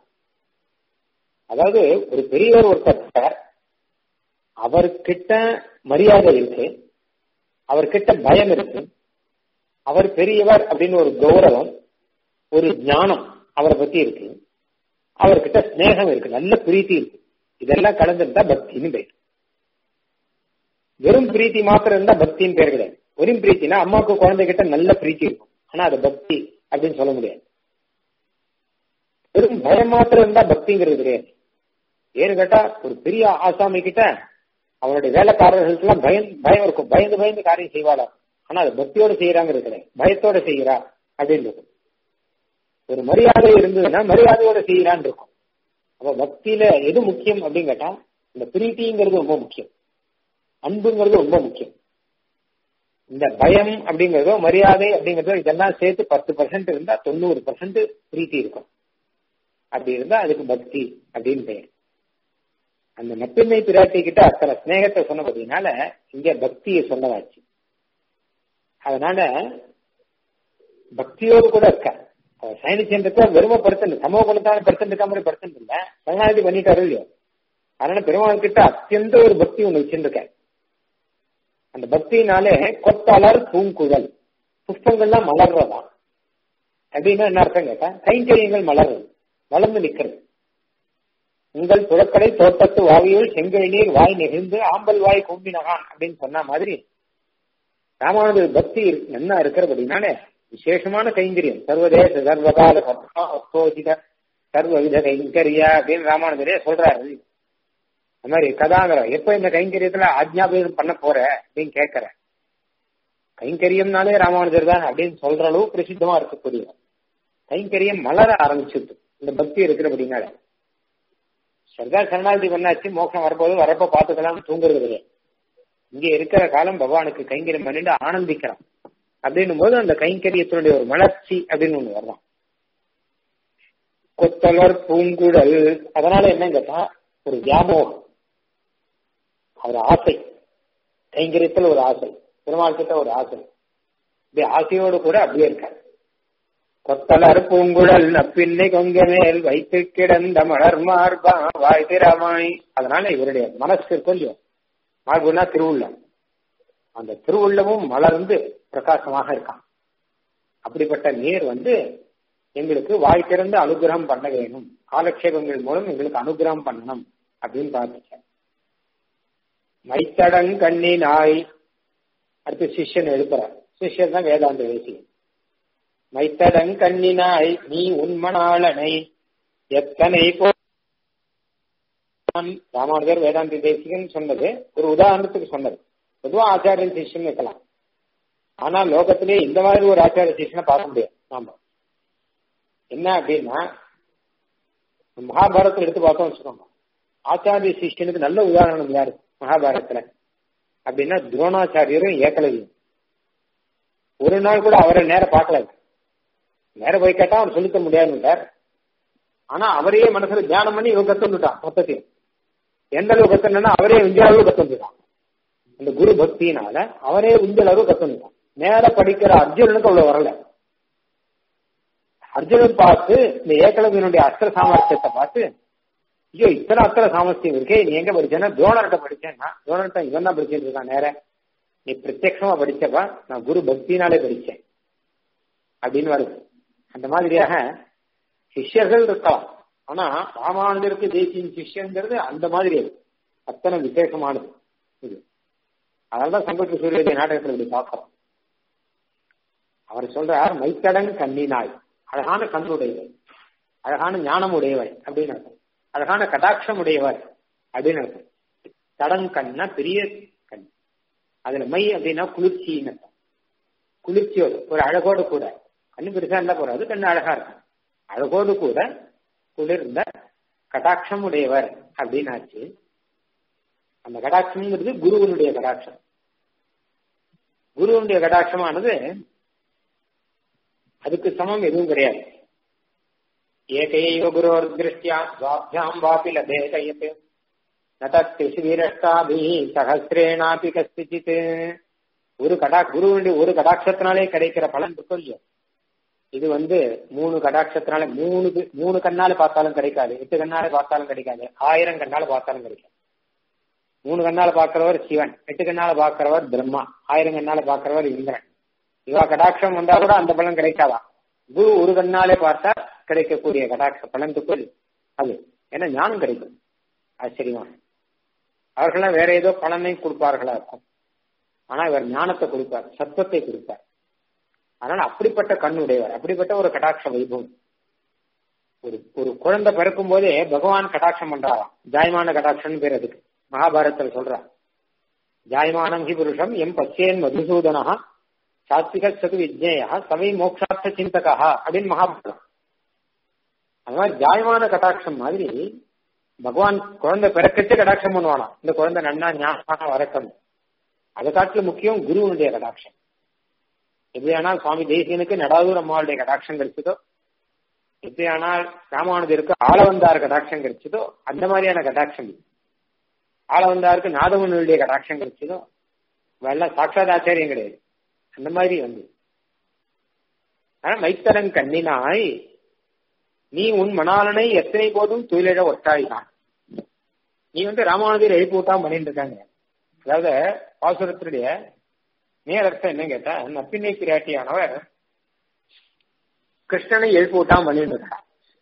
அதாவது ஒரு பெரியவர் ஒருத்தர் அவர்கிட்ட மரியாதை இருக்கு அவர்கிட்ட பயம் இருக்கு அவர் பெரியவர் அப்படின்னு ஒரு கௌரவம் ஒரு ஞானம் அவரை பத்தி இருக்கு அவர்கிட்ட ஸ்நேகம் இருக்கு நல்ல பிரீத்தி இருக்கு இதெல்லாம் கலந்துருந்தா பக்தின்னு பேர் வெறும் பிரீத்தி மாத்திரம் இருந்தா பக்தின்னு பேர் கிடையாது வெறும் பிரீத்தினா அம்மாவுக்கு குழந்தைகிட்ட நல்ல பிரீத்தி இருக்கும் ஆனா அது பக்தி அப்படின்னு சொல்ல முடியாது வெறும் பயம் மாத்திரம் இருந்தா பக்திங்கிறது கிடையாது ஏன்னு கேட்டா ஒரு பெரிய ஆசாமி கிட்ட அவனுடைய வேலைக்காரர்களுக்கு எல்லாம் பயம் பயம் இருக்கும் பயந்து பயந்து காரியம் செய்வாளா ஆனா அது பக்தியோட செய்யறாங்கிறது கிடையாது பயத்தோட செய்யறா அப்படின்னு இருக்கும் ஒரு மரியாதை இருந்ததுன்னா மரியாதையோட செய்யறான்னு இருக்கும் அப்ப பக்தியில எது முக்கியம் அப்படின்னு கேட்டா இந்த பிரீத்திங்கிறது ரொம்ப முக்கியம் அன்புங்கிறது ரொம்ப முக்கியம் இந்த பயம் அப்படிங்கறதோ மரியாதை அப்படிங்கறதோ இதெல்லாம் சேர்த்து பத்து பர்சன்ட் இருந்தா தொண்ணூறு பர்சன்ட் பிரீத்தி இருக்கும் அப்படி இருந்தா அதுக்கு பக்தி அப்படின்னு பெயர் அந்த நப்பின்மை பிராட்டி கிட்ட அத்தனை ஸ்நேகத்தை சொன்னபடினால இங்க பக்தியை சொன்னதாச்சு அதனால பக்தியோடு கூட இருக்க சைனிச்சந்திரத்தை வெறும படுத்தல சமூக குணத்தான படுத்துட்டு மாதிரி படுத்துட்டு இல்ல சரணாகதி பண்ணிட்டாரு இல்லையோ அதனால பெருமாள் கிட்ட அத்தியந்த ஒரு பக்தி ஒண்ணு வச்சிருக்க அந்த பக்தினாலே கொத்தலர் பூங்குழல் புஷ்பங்கள்லாம் மலர்றதா அப்படின்னா என்ன அர்த்தம் கேட்டா கைங்கரியங்கள் மலர்றது வளர்ந்து நிக்கிறது உங்கள் புறக்கடை தோட்டத்து வாவியுள் செங்கல் நீர் வாய் நெகிழ்ந்து ஆம்பல் வாய் கும்பினகான் அப்படின்னு சொன்ன மாதிரி ராமானுஜர் பக்தி என்ன இருக்கிறபடினாலே விசேஷமான கைங்கரியம் சர்வதேச சர்வகால சர்வோஜித சர்வவித கைங்கரியா அப்படின்னு ராமானுஜரே சொல்றாரு அந்த மாதிரி கதாங்கிற எப்ப இந்த கைங்கரியத்துல ஆஜ்ஞாபகம் பண்ண போற அப்படின்னு கேட்கிற கைங்கரியம்னாலே ராமானுஜர் தான் அப்படின்னு சொல்ற அளவு பிரசித்தமா இருக்கக்கூடிய கைங்கரியம் மலர ஆரம்பிச்சிருக்கு இந்த பக்தி இருக்கிறபடினால சர்தார் சரணாகதி பண்ணாச்சு மோட்சம் வரப்போது வரப்ப பாத்துக்கலாம் தூங்குறது கிடையாது இங்க இருக்கிற காலம் பகவானுக்கு கைங்கரியம் பண்ணிட்டு ஆனந்திக்கிறான் அப்படின்னும் போது அந்த கைங்கரியத்தினுடைய ஒரு மலர்ச்சி அப்படின்னு ஒண்ணு வரலாம் கொத்தலர் பூங்குழல் அதனால என்ன கேட்டா ஒரு வியாமோகம் ஒரு ஆசை கைங்கரியத்தில் ஒரு ஆசை பெருமாள் கிட்ட ஒரு ஆசை இப்படி ஆசையோடு கூட அப்படியே இருக்காரு கொத்தலர் பூங்குழல் நப்பின்னை கொங்க மேல் வைத்து கிடந்த மலர் மார்பா வாய் திறமாய் அதனால இவருடைய மனசு இருக்கும் இல்லையோ மார்புனா திருவுள்ளம் அந்த திருவுள்ளமும் மலர்ந்து பிரகாசமாக இருக்கான் அப்படிப்பட்ட நீர் வந்து எங்களுக்கு வாய் திறந்து அனுகிரகம் பண்ண வேணும் காலக்ஷேபங்கள் மூலம் எங்களுக்கு அனுகிரகம் பண்ணணும் அப்படின்னு பார்த்துட்டேன் மைத்தடங் கண்ணி நாய் அடுத்து சிஷ்யன் எழுப்புறார் சிஷ்யன் தான் வேதாந்த தேசியம் மைத்தடங் கண்ணி நாய் நீ உண்மனாளனை எத்தனை போ ராமானுஜர் வேதாந்த தேசிகன் சொன்னது ஒரு உதாரணத்துக்கு சொன்னது பொதுவா ஆச்சாரியன் சிஷ்யன் வைக்கலாம் ஆனா லோகத்திலே இந்த மாதிரி ஒரு ஆச்சாரிய சிஷ்யனை பார்க்க முடியாது நாம என்ன அப்படின்னா மகாபாரதத்தை எடுத்து பார்த்தோம் வச்சுக்கோங்க ஆச்சாரிய சிஷ்யனுக்கு நல்ல உதாரணம் யாரு மகாபாரதத்துல அப்படின்னா துரோணாச்சாரியரும் ஏக்கலையும் ஒரு நாள் கூட அவரை நேர பார்க்கல நேர போய் கேட்டா அவர் சொல்லிக்க முடியாதுன்றார் ஆனா அவரையே மனசுல தியானம் பண்ணி இவன் கத்துட்டான் மொத்தத்தையும் எந்த அளவு கத்தனா அவரே உஞ்ச அளவு கத்துட்டான் அந்த குரு பக்தியினால அவரே உஞ்ச அளவு கத்துட்டான் நேர படிக்கிற அர்ஜுனனுக்கு அவ்வளவு வரல அர்ஜுனன் பார்த்து இந்த ஏக்கலவினுடைய அஸ்திர சாமர்த்தியத்தை பார்த்து ஐயோ இத்தனை அஸ்திர சாமர்த்தியம் இருக்கே நீ எங்க படிச்சேன்னா துரோணர்கிட்ட படிச்சேன்னா துரோணர்கிட்ட இவன் தான் படிச்சுட்டு இருக்கான் நேர நீ பிரத்யட்சமா படிச்சப்பா நான் குரு பக்தினாலே படிச்சேன் அப்படின்னு வருது அந்த மாதிரியாக சிஷ்யர்கள் இருக்கலாம் ஆனா ராமானுஜருக்கு தேசியின் சிஷ்யங்கிறது அந்த மாதிரி அது அத்தனை விசேஷமானது இது அதனாலதான் சங்கத்து சூரிய நாடகத்தில் இப்படி பார்க்கிறோம் அவர் சொல்றார் மைத்தடன் கண்ணினாய் அழகான கண்ணுடையவர் அழகான ஞானம் உடையவர் அப்படின்னு அர்த்தம் அழகான கடாட்சம் உடையவர் அப்படின்னு அர்த்தம் தடன் கண்ணா பெரிய கண் அதுல மை அப்படின்னா குளிர்ச்சின்னு அர்த்தம் குளிர்ச்சியோடு ஒரு அழகோடு கூட கண்ணு பெருசா இருந்தா போறாது கண்ணு அழகா இருக்கும் அழகோடு கூட குளிர்ந்த கடாட்சம் உடையவர் அப்படின்னு ஆச்சு அந்த கடாட்சம்ங்கிறது குருவனுடைய கடாட்சம் குருவனுடைய கடாட்சமானது அதுக்கு சமம் எதுவும் கிடையாது ஏகையோ குரோர் திருஷ்டியா சுவாபியாம் வாபி லபேதயத் நதத்தி வீரஷ்டாபி சகசிரேனாபி கஸ்திச்சித் ஒரு கடா குருவனுடைய ஒரு கடாட்சத்தினாலே கிடைக்கிற பலன் இருக்கும் இல்லையோ இது வந்து மூணு கடாட்சத்தினால மூணு மூணு கண்ணால பார்த்தாலும் கிடைக்காது எட்டு கண்ணால பார்த்தாலும் கிடைக்காது ஆயிரம் கண்ணால பார்த்தாலும் கிடைக்காது மூணு கண்ணால பார்க்கிறவர் சிவன் எட்டு கண்ணால பார்க்கிறவர் பிரம்மா ஆயிரம் கண்ணால பார்க்கிறவர் இந்திரன் இவா கடாட்சம் வந்தா கூட அந்த பலன் கிடைக்காதான் குரு ஒரு கண்ணாலே பார்த்தா கிடைக்கக்கூடிய கடாட்ச பலனுக்குள் அது ஏன்னா ஞானம் கிடைக்கும் ஆச்சரியமா அவர்களாம் வேற ஏதோ பலனை கொடுப்பார்களா இருக்கும் ஆனா இவர் ஞானத்தை கொடுப்பார் சத்துவத்தை கொடுப்பார் அதனால அப்படிப்பட்ட கண் உடையவர் அப்படிப்பட்ட ஒரு கடாட்ச வைபவம் ஒரு ஒரு குழந்தை பிறக்கும் போதே பகவான் கடாட்சம் பண்றாராம் ஜாயமான கடாட்சம் பேர் அதுக்கு மகாபாரதத்தில் சொல்றார் ஜாயமானம் ஹி புருஷம் எம் பச்சேன் மதுசூதனா சாத்விக சது விஜயா சவை மோக்ஷார்த்த சிந்தகா அப்படின்னு மகாபாரதம் அது மாதிரி ஜாயமான கடாட்சம் மாதிரி பகவான் குழந்தை பிறக்கச்சே கடாட்சம் பண்ணுவானா இந்த குழந்தை நன்னா ஞாபகம் வரக்கணும் அதை காட்டிலும் முக்கியம் குருவனுடைய கடாட்சம் எப்படியானால் சுவாமி தேசியனுக்கு நடாதூர் அம்மாவுடைய கடாட்சம் கிடைச்சதோ எப்படியானால் ராமானுஜருக்கு ஆளவந்தார் கடாட்சம் கிடைச்சதோ அந்த மாதிரியான கடாட்சம் இது ஆளவந்தாருக்கு நாதமுனுடைய கடாட்சம் கிடைச்சதோ வெள்ளம் சாட்சாத் ஆச்சாரியம் கிடையாது அந்த மாதிரி வந்து ஆனா மைத்தரன் கண்ணினாய் நீ உன் மணாலனை எத்தனை போதும் தொழிலிட ஒட்டாய்தான் நீ வந்து ராமானுஜர் எழுப்பி விட்டாம பண்ணிட்டு இருக்காங்க அதாவது பாசுரத்தினுடைய நேரத்தை என்ன கேட்டா நப்பினை பிராட்டியானவர் கிருஷ்ணனை எழுப்பி விட்டாம பண்ணிட்டு இருக்கா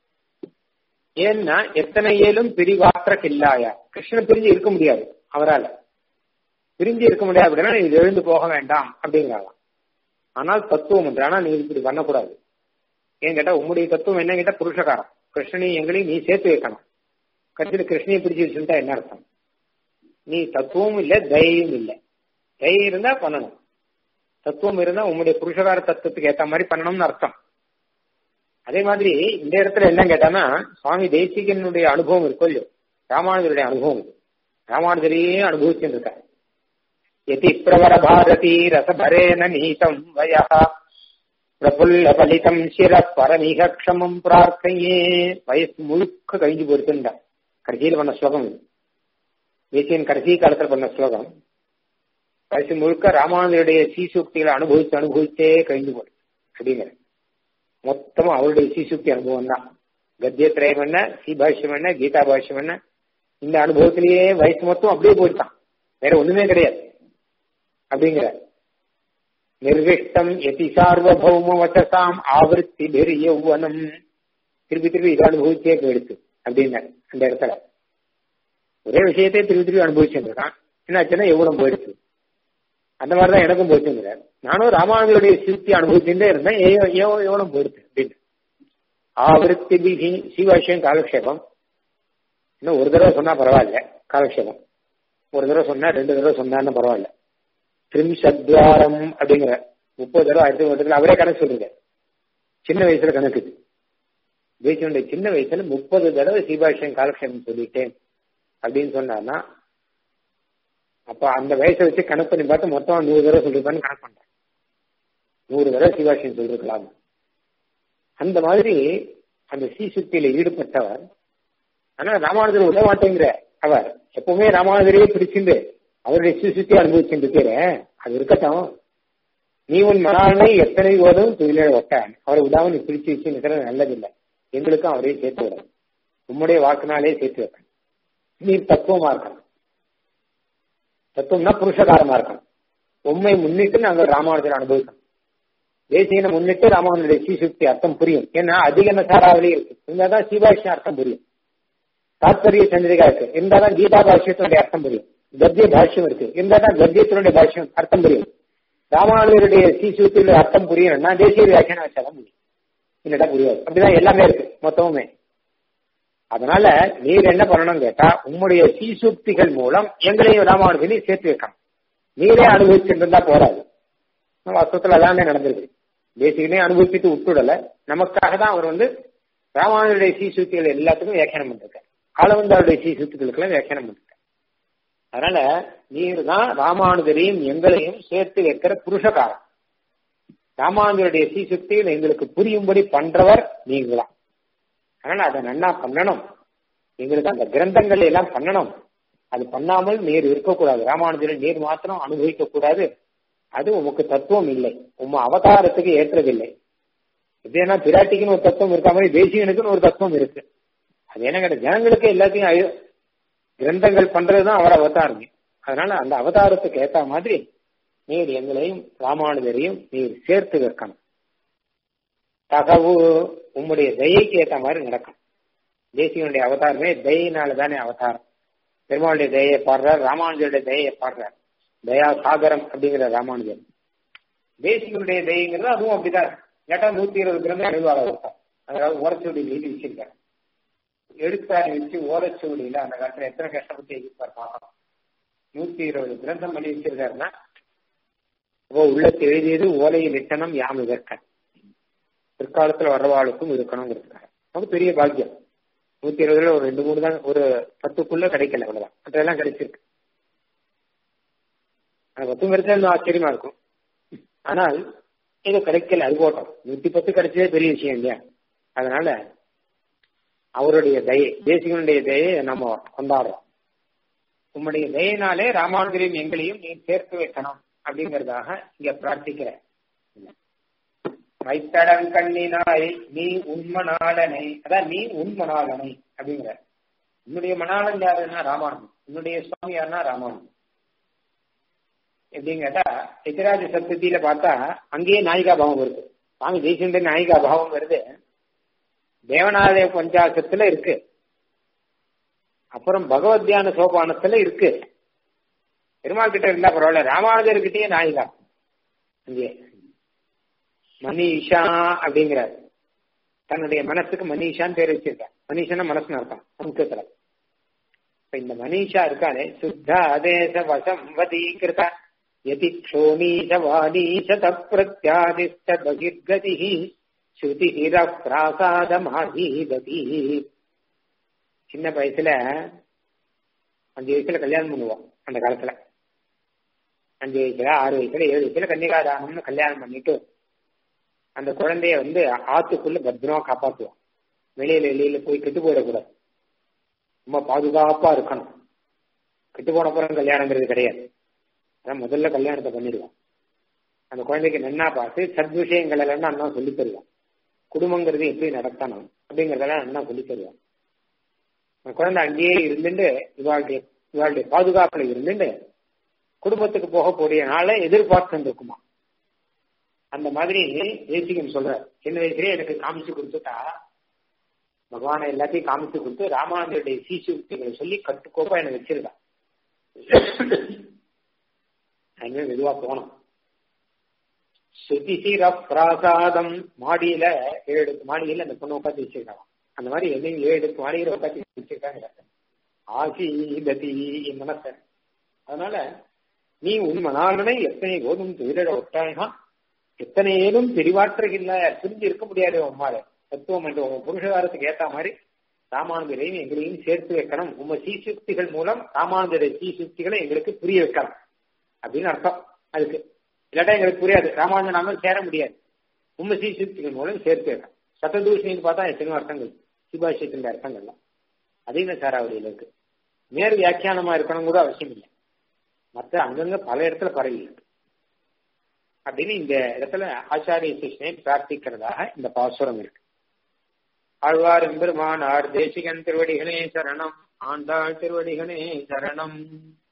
ஏன்னா எத்தனை ஏலும் பிரிவாற்ற கில்லாயா கிருஷ்ணன் பிரிஞ்சு இருக்க முடியாது அவரால் பிரிஞ்சு இருக்க முடியாது அப்படின்னா நீ எழுந்து போக வேண்டாம் அப்படிங்கிறாங்க ஆனால் தத்துவம் ஒன்று ஆனா நீ இப்படி பண்ணக்கூடாது ஏன் கேட்டா உங்களுடைய தத்துவம் என்ன கேட்டா புருஷகாரம் கிருஷ்ணனையும் எங்களையும் நீ சேர்த்து வைக்கணும் கடைசியில் கிருஷ்ணனை பிடிச்சு வச்சுட்டா என்ன அர்த்தம் நீ தத்துவம் இல்லை தைரியம் இல்லை தைரியம் இருந்தா பண்ணணும் தத்துவம் இருந்தா உங்களுடைய புருஷகார தத்துவத்துக்கு ஏத்த மாதிரி பண்ணணும்னு அர்த்தம் அதே மாதிரி இந்த இடத்துல என்ன கேட்டானா சுவாமி தேசிகனுடைய அனுபவம் இருக்கும் இல்லையோ ராமானுஜருடைய அனுபவம் ராமானுஜரையே அனுபவிச்சுட்டு இருக்காரு எதி பிரவர பாரதி ரசபரேன நீதம் வயா பிரபுல்ல பலிதம் சிர பரமிக க்ஷமம் பிரார்த்தையே வயசு முழுக்க கழிஞ்சு போயிருக்குண்டா கடைசியில் பண்ண ஸ்லோகம் இது தேசியன் கடைசி காலத்தில் பண்ண ஸ்லோகம் வயசு முழுக்க ராமானுஜருடைய சீசூக்திகளை அனுபவித்து அனுபவித்தே கழிஞ்சு போடு அப்படிங்கிற மொத்தமா அவருடைய சீசூக்தி அனுபவம் தான் கத்தியத்திரயம் என்ன சீபாஷ்யம் என்ன கீதா பாஷ்யம் என்ன இந்த அனுபவத்திலேயே வயசு மொத்தம் அப்படியே போயிட்டான் வேற ஒண்ணுமே கிடையாது அப்படிங்கிற நிர்விஷ்டம் எதி சார்வபௌம வச்சசாம் ஆவருத்தி பெரு யௌவனம் திருப்பி திருப்பி இதை அனுபவிச்சே போயிடுச்சு அப்படின்னு அந்த இடத்துல ஒரே விஷயத்தையே திருப்பி திருப்பி அனுபவிச்சுருக்கான் என்னாச்சுன்னா எவ்வளவு போயிடுச்சு அந்த மாதிரிதான் எனக்கும் போச்சுங்கிறார் நானும் ராமானுஜருடைய சிருப்தி அனுபவிச்சுட்டே இருந்தேன் ஏ எவ்வளவு போயிடுச்சு அப்படின்னு ஆவருத்தி பிகி சிவாஷியம் காலக்ஷேபம் இன்னும் ஒரு தடவை சொன்னா பரவாயில்ல காலக்ஷேபம் ஒரு தடவை சொன்னா ரெண்டு தடவை சொன்னான்னு பரவாயில்ல திரிம்சத்வாரம் அப்படிங்கிற முப்பது தடவை ஆயிரத்தி ஒன்பதுல அவரே கணக்கு சொல்றீங்க சின்ன வயசுல கணக்கு இது தேசியனுடைய சின்ன வயசுல முப்பது தடவை சீபாஷ்யம் காலக்ஷேபம் சொல்லிட்டேன் அப்படின்னு சொன்னார்னா அப்ப அந்த வயசை வச்சு கணக்கு பண்ணி பார்த்து மொத்தம் நூறு தடவை சொல்லிருப்பான்னு கணக்கு பண்றேன் நூறு தடவை சிவாஷியம் சொல்லிருக்கலாம் அந்த மாதிரி அந்த சீசுத்தியில ஈடுபட்டவர் ஆனா ராமானுஜர் விட மாட்டேங்கிற அவர் எப்பவுமே ராமானுஜரையே பிடிச்சிருந்து அவருடைய சீசுத்தி அனுபவிச்சுட்டு அது இருக்கட்டும் நீ உன் மனாலனை எத்தனை ஓதும் துயிலே ஒட்டான் அவரை விடாம நீ பிடிச்சு வச்சு நிற்கிறது நல்லதில்லை எங்களுக்கும் அவரே சேர்த்து விட உம்முடைய வாக்குனாலே சேர்த்து வைக்கணும் நீ தத்துவமா இருக்கணும் தத்துவம்னா புருஷகாரமா இருக்கணும் உண்மை முன்னிட்டு நாங்கள் ராமானுஜர் அனுபவிக்கணும் தேசியனை முன்னிட்டு ராமானுடைய சீசுக்தி அர்த்தம் புரியும் ஏன்னா அதிக சாராவளி இருக்கு இருந்தாதான் சீபாஷ்யம் அர்த்தம் புரியும் தாத்பரிய சந்திரிகா இருக்கு இருந்தாதான் கீதா பாஷ்யத்தினுடைய அர்த்தம் புரியும் கத்திய பாஷ்யம் இருக்கு இருந்தாதான் கத்தியத்தினுடைய பாஷ்யம் அர்த்தம் புரியும் ராமானுடைய சீசுக்தியில அர்த்தம் புரியணும்னா தேசிய வியாக்கியானம் வச்சாதான் முடியும் இல்லட்டா புரியாது அப்படிதான் எல்லாமே இருக்கு மொத்தமுமே அதனால நீர் என்ன பண்ணணும் கேட்டா உம்முடைய சீசுக்திகள் மூலம் எங்களையும் ராமானுஜனையும் சேர்த்து வைக்கணும் நீரே அனுபவிச்சுட்டு இருந்தா போறாது வாஸ்தவத்துல அதானே நடந்திருக்கு தேசிகனே அனுபவிச்சுட்டு விட்டுடல நமக்காக தான் அவர் வந்து ராமானுடைய சீசுத்திகள் எல்லாத்துக்கும் வியாக்கியானம் பண்ணிருக்கார் ஆளவந்தாருடைய சீசுத்துக்களுக்கெல்லாம் வியாக்கியானம் பண்ணிருக்கார் அதனால நீர் தான் ராமானுஜரையும் எங்களையும் சேர்த்து வைக்கிற புருஷகாரம் ராமானுஜருடைய சீசுத்தியில் எங்களுக்கு புரியும்படி பண்றவர் நீங்க தான் அதனால அதை நன்னா பண்ணணும் எங்களுக்கு அந்த கிரந்தங்கள் எல்லாம் பண்ணணும் அது பண்ணாமல் நீர் இருக்கக்கூடாது ராமானுஜரை நீர் மாத்திரம் அனுபவிக்க கூடாது அது உமக்கு தத்துவம் இல்லை உம்ம அவதாரத்துக்கு ஏற்றதில்லை எப்படின்னா பிராட்டிக்குன்னு ஒரு தத்துவம் இருக்க மாதிரி தேசியனுக்குன்னு ஒரு தத்துவம் இருக்கு அது என்ன கேட்ட ஜனங்களுக்கு எல்லாத்தையும் கிரந்தங்கள் பண்றதுதான் அவர் அவதாரம் அதனால அந்த அவதாரத்துக்கு ஏத்த மாதிரி நீர் எங்களையும் ராமானுஜரையும் நீர் சேர்த்து வைக்கணும் தகவு உம்முடைய தயைக்கு ஏத்த மாதிரி நடக்கும் தேசியனுடைய அவதாரமே தயினால தானே அவதாரம் பெருமாளுடைய தயையை பாடுறார் ராமானுஜருடைய தயையை பாடுறார் தயா சாகரம் அப்படிங்கிற ராமானுஜர் தேசியனுடைய தயங்கிறது அதுவும் அப்படிதான் கேட்டா நூத்தி இருபது கிரந்தம் எழுதுவாங்க இருப்பார் அதாவது ஓரச்சுவடியில் எழுதி வச்சிருக்காரு எழுத்தாரி வச்சு ஓரச்சுவடியில அந்த காலத்துல எத்தனை கஷ்டப்பட்டு எழுதிப்பார் பார்க்கலாம் நூத்தி இருபது கிரந்தம் பண்ணி வச்சிருக்காருன்னா அப்போ உள்ளத்து எழுதியது ஓலையில் இட்டனம் யாம் இதற்க பிற்காலத்துல வர்றவாளுக்கும் இருக்கணுங்கிறதுக்காக நமக்கு பெரிய பாக்கியம் நூத்தி இருபதுல ஒரு ரெண்டு மூணு தான் ஒரு பத்துக்குள்ள கிடைக்கல அவ்வளவுதான் மற்றெல்லாம் கிடைச்சிருக்கு அது பத்து கிடைச்சா ஆச்சரியமா இருக்கும் ஆனால் இது கிடைக்கல அது போட்டோம் நூத்தி பத்து கிடைச்சதே பெரிய விஷயம் இல்லையா அதனால அவருடைய தயை தேசிகனுடைய தயை நம்ம கொண்டாடுறோம் உம்முடைய தயினாலே ராமானுஜரையும் எங்களையும் நீ சேர்த்து வைக்கணும் அப்படிங்கறதாக இங்க பிரார்த்திக்கிற மைத்தடம் கண்ணினாய் நீ உண்மனாளனை அதான் நீ உண்மனாளனை அப்படிங்கிற உன்னுடைய மணாளன் யாருன்னா ராமானுஜன் உன்னுடைய சுவாமி யாருன்னா ராமானுஜன் எப்படின்னு கேட்டா எதிராஜ சப்தத்தில பார்த்தா அங்கேயே நாயிகா பாவம் வருது சுவாமி தேசியனுடைய நாயிகா பாவம் வருது தேவநாதய பஞ்சாசத்துல இருக்கு அப்புறம் பகவத்யான சோபானத்துல இருக்கு பெருமாள் கிட்ட இருந்தா பரவாயில்ல ராமானுஜர் கிட்டயே நாயிகா அங்கே மனிஷா அப்படிங்கிறார் தன்னுடைய மனசுக்கு மனிஷான்னு பேர் வச்சிருக்கார் மனிஷனா மனசுன்னு அர்த்தம் சமுத்திரத்துல இப்ப இந்த மனிஷா இருக்கானே சுத்த அதேச வசம் வதீகிருத யதி க்ஷோணீச வாணீச தப்பிரத்யாதிஷ்ட பகிர்கதி ஸ்ருதிஹிர பிராசாதமாதீததி சின்ன வயசுல அஞ்சு வயசுல கல்யாணம் பண்ணுவோம் அந்த காலத்துல அஞ்சு வயசுல ஆறு வயசுல ஏழு வயசுல கன்னிகாதானம்னு கல்யாணம் பண்ணிட்டு அந்த குழந்தைய வந்து ஆத்துக்குள்ள பத்திரமா காப்பாத்துவோம் வெளியில வெளியில போய் கெட்டு போயிடக்கூடாது ரொம்ப பாதுகாப்பா இருக்கணும் கெட்டு போன அப்புறம் கல்யாணங்கிறது கிடையாது அதான் முதல்ல கல்யாணத்தை பண்ணிடுவோம் அந்த குழந்தைக்கு நன்னா பார்த்து சத் விஷயங்கள் எல்லாம் அண்ணா சொல்லி தருவோம் குடும்பங்கிறது எப்படி நடத்தணும் அப்படிங்கறதெல்லாம் அண்ணா சொல்லி தருவோம் அந்த குழந்தை அங்கேயே இருந்துட்டு இவாளுடைய இவாளுடைய பாதுகாப்புல இருந்துட்டு குடும்பத்துக்கு போகக்கூடிய நாளை எதிர்பார்த்து இருக்குமா அந்த மாதிரி தேசிகன் சொல்ற சின்ன வயசுலயே எனக்கு காமிச்சு கொடுத்துட்டா பகவானை எல்லாத்தையும் காமிச்சு கொடுத்து ராமானுஜருடைய சீசுக்திகளை சொல்லி கட்டுக்கோப்பா எனக்கு வச்சிருக்கா அதுவே மெதுவா போனோம் சுதிசிர பிராசாதம் மாடியில ஏழு மாடியில அந்த பொண்ணு உட்காந்து வச்சிருக்காங்க அந்த மாதிரி எதையும் ஏழு மாடியில உட்காந்து வச்சிருக்காங்க ஆசி கதி என் மனச அதனால நீ உன் மனாலனை எத்தனை போதும் துயிரிட விட்டாயா எத்தனை ஏதும் தெரிவாற்றுகில்ல பிரிஞ்சு இருக்க முடியாது உம்மால தத்துவம் என்று உங்க புருஷகாரத்துக்கு ஏத்த மாதிரி ராமானுஜரையும் எங்களையும் சேர்த்து வைக்கணும் உங்க சீசுக்திகள் மூலம் ராமானுஜரை சீசுக்திகளை எங்களுக்கு புரிய வைக்கலாம் அப்படின்னு அர்த்தம் அதுக்கு இல்லாட்டா எங்களுக்கு புரியாது ராமானுஜன் நாம சேர முடியாது உண்மை சீசுக்திகள் மூலம் சேர்த்து வைக்கலாம் சததூஷணின்னு பார்த்தா எத்தனையோ அர்த்தங்கள் சிபாஷியத்தின் அர்த்தங்கள்லாம் அதீன சாராவளியில் இருக்கு நேர் வியாக்கியானமா இருக்கணும் கூட அவசியம் இல்லை மற்ற அங்கங்க பல இடத்துல பரவி இருக்கு அப்படின்னு இந்த இடத்துல ஆச்சாரிய சிஷ்ணை பிரார்த்திக்கிறதாக இந்த பாசுரம் இருக்கு ஆழ்வார் எம்பெருமானார் தேசிகன் திருவடிகளே சரணம் ஆண்டாள் திருவடிகளே சரணம்